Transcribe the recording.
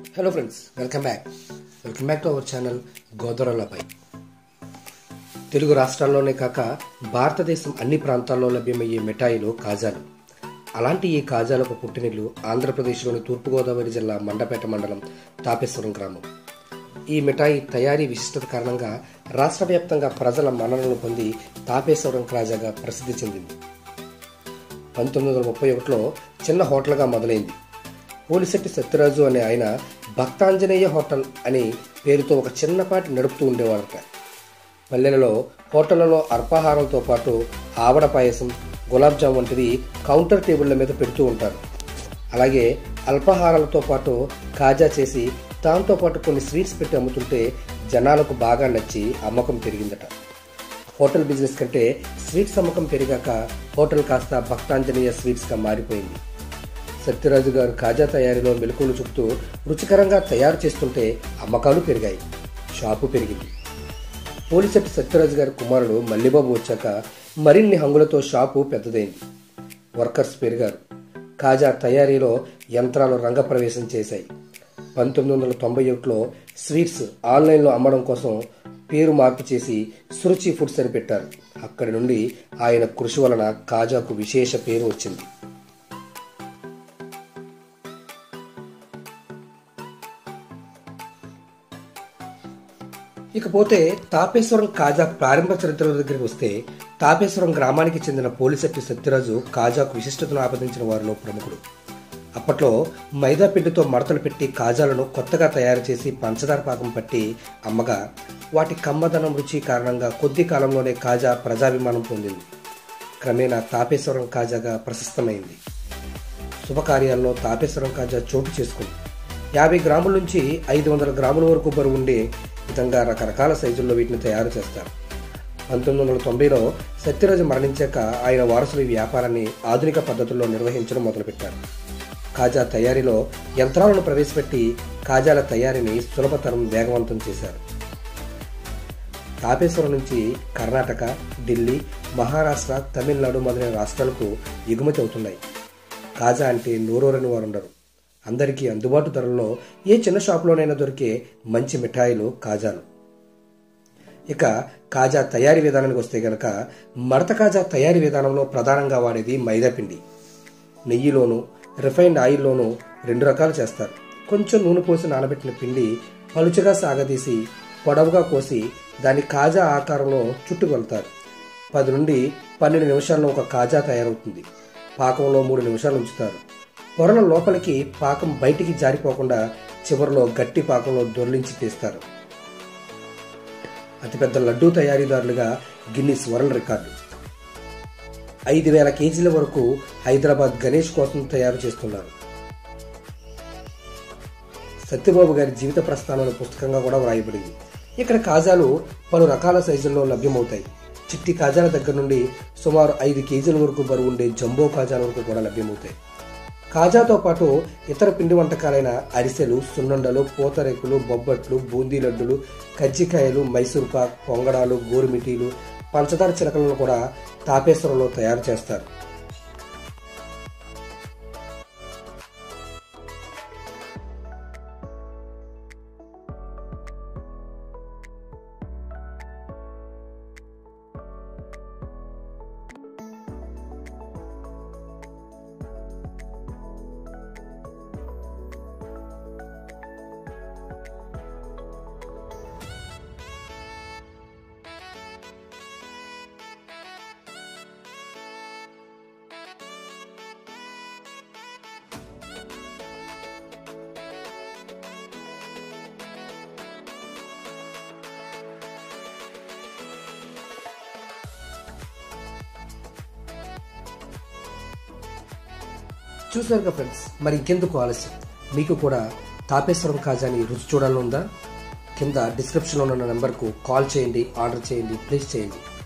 hello friends welcome back welcome back to our channel గోదరలపై తెలుగు రాష్ట్రాల్లోనే కాక భారతదేశం అన్ని ప్రాంతాల్లో లభ్యమయ్యే మిఠాయిలు కాజాలు అలాంటి ఈ కాజాలకు పుట్టినిల్లు ఆంధ్రప్రదేశ్లోని తూర్పుగోదావరి జిల్లా మండపేట మండలం తాపేశ్వరం గ్రామం ఈ మిఠాయి తయారీ విశిష్టత కారణంగా రాష్ట్ర వ్యాప్తంగా ప్రజల మన్ననలు పొంది తాపేశ్వరం కాజాగా ప్రసిద్ధి చెందింది పంతొమ్మిది వందల ముప్పై ఒకటిలో చిన్న హోటల్గా మొదలైంది పోలిశెట్టి సత్యరాజు అనే ఆయన భక్తాంజనేయ హోటల్ అని పేరుతో ఒక చిన్నపాటి నడుపుతూ ఉండేవారట పల్లెలలో హోటళ్లలో అల్పాహారంతో పాటు ఆవడ పాయసం గులాబ్ జామ్ వంటివి కౌంటర్ టేబుళ్ల మీద పెడుతూ ఉంటారు అలాగే అల్పాహారాలతో పాటు కాజా చేసి దాంతో పాటు కొన్ని స్వీట్స్ పెట్టి అమ్ముతుంటే జనాలకు బాగా నచ్చి అమ్మకం పెరిగిందట హోటల్ బిజినెస్ కంటే స్వీట్స్ అమ్మకం పెరిగాక హోటల్ కాస్త భక్తాంజనేయ స్వీట్స్గా మారిపోయింది సత్యరాజు గారు కాజా తయారీలో మెలకువలు చూపుతూ రుచికరంగా తయారు చేస్తుంటే అమ్మకాలు పెరిగాయి షాపు పెరిగింది పోలిసెట్టి సత్యరాజు గారి కుమారుడు మల్లిబాబు వచ్చాక మరిన్ని హంగులతో షాపు పెద్దదైంది వర్కర్స్ పెరిగారు కాజా తయారీలో యంత్రాలు రంగప్రవేశం చేశాయి పంతొమ్మిది వందల తొంభై ఒకటిలో స్వీట్స్ ఆన్లైన్లో అమ్మడం కోసం పేరు మార్పు చేసి సురుచి ఫుడ్స్ అని పెట్టారు అక్కడి నుండి ఆయన కృషి వలన కాజాకు విశేష పేరు వచ్చింది ఇకపోతే తాపేశ్వరం కాజా ప్రారంభ చరిత్ర దగ్గరికి వస్తే తాపేశ్వరం గ్రామానికి చెందిన పోలిశెట్టి సత్యరాజు కాజాకు విశిష్టతను ఆపాదించిన వారిలో ప్రముఖుడు అప్పట్లో మైదా పిండితో మడతలు పెట్టి కాజాలను కొత్తగా తయారు చేసి పంచదార పాకం పట్టి అమ్మగా వాటి కమ్మదనం రుచి కారణంగా కొద్ది కాలంలోనే కాజా ప్రజాభిమానం పొందింది క్రమేణా తాపేశ్వరం కాజాగా ప్రశస్తమైంది శుభకార్యాల్లో తాపేశ్వరం కాజా చోటు చేసుకుంది యాభై గ్రాముల నుంచి ఐదు వందల గ్రాముల వరకు బరువు ఉండే విధంగా రకరకాల సైజుల్లో వీటిని తయారు చేస్తారు పంతొమ్మిది వందల తొంభైలో సత్యరాజు మరణించాక ఆయన వారసులు ఈ వ్యాపారాన్ని ఆధునిక పద్ధతుల్లో నిర్వహించడం మొదలుపెట్టారు కాజా తయారీలో యంత్రాలను ప్రవేశపెట్టి కాజాల తయారీని సులభతరం వేగవంతం చేశారు తాపేశ్వరం నుంచి కర్ణాటక ఢిల్లీ మహారాష్ట్ర తమిళనాడు మొదలైన రాష్ట్రాలకు ఎగుమతి అవుతున్నాయి కాజా అంటే నూరూరని వారు ఉండరు అందరికీ అందుబాటు ధరల్లో ఏ చిన్న షాపులోనైనా దొరికే మంచి మిఠాయిలు కాజాలు ఇక కాజా తయారీ విధానానికి వస్తే గనక మడత కాజా తయారీ విధానంలో ప్రధానంగా వాడేది మైదా పిండి నెయ్యిలోను రిఫైన్డ్ ఆయిల్లోనూ రెండు రకాలు చేస్తారు కొంచెం నూనె పోసి నానబెట్టిన పిండి పలుచగా సాగదీసి పొడవుగా కోసి దాన్ని కాజా ఆకారంలో చుట్టుకొలుతారు పది నుండి పన్నెండు నిమిషాల్లో ఒక కాజా తయారవుతుంది పాకంలో మూడు నిమిషాలు ఉంచుతారు పొరల లోపలికి పాకం బయటికి జారిపోకుండా చివరిలో గట్టి పాకంలో దొర్లించి తీస్తారు అతిపెద్ద లడ్డూ తయారీదారులుగా గిన్నిస్ వరల్డ్ రికార్డు ఐదు వేల కేజీల వరకు హైదరాబాద్ గణేష్ కోసం తయారు చేస్తున్నారు సత్యబాబు గారి జీవిత ప్రస్థానంలో పుస్తకంగా కూడా వ్రాయబడింది ఇక్కడ కాజాలు పలు రకాల సైజుల్లో లభ్యమవుతాయి చిట్టి కాజాల దగ్గర నుండి సుమారు ఐదు కేజీల వరకు బరువు ఉండే జంబో కాజాల వరకు కూడా లభ్యమవుతాయి కాజాతో పాటు ఇతర పిండి వంటకాలైన అరిసెలు సున్నుండలు పూతరేకులు బొబ్బట్లు బూందీ లడ్డులు కజ్జికాయలు మైసూర్ పాక్ పొంగడాలు గోరుమిటీలు పంచదార చిలకలను కూడా తాపేశ్వరంలో తయారు చేస్తారు చూసారుగా ఫ్రెండ్స్ మరి ఇంకెందుకు ఆలస్యం మీకు కూడా తాపేశ్వరం కాజాని రుచి చూడాలనుందా కింద డిస్క్రిప్షన్లో ఉన్న నెంబర్కు కాల్ చేయండి ఆర్డర్ చేయండి ప్లేస్ చేయండి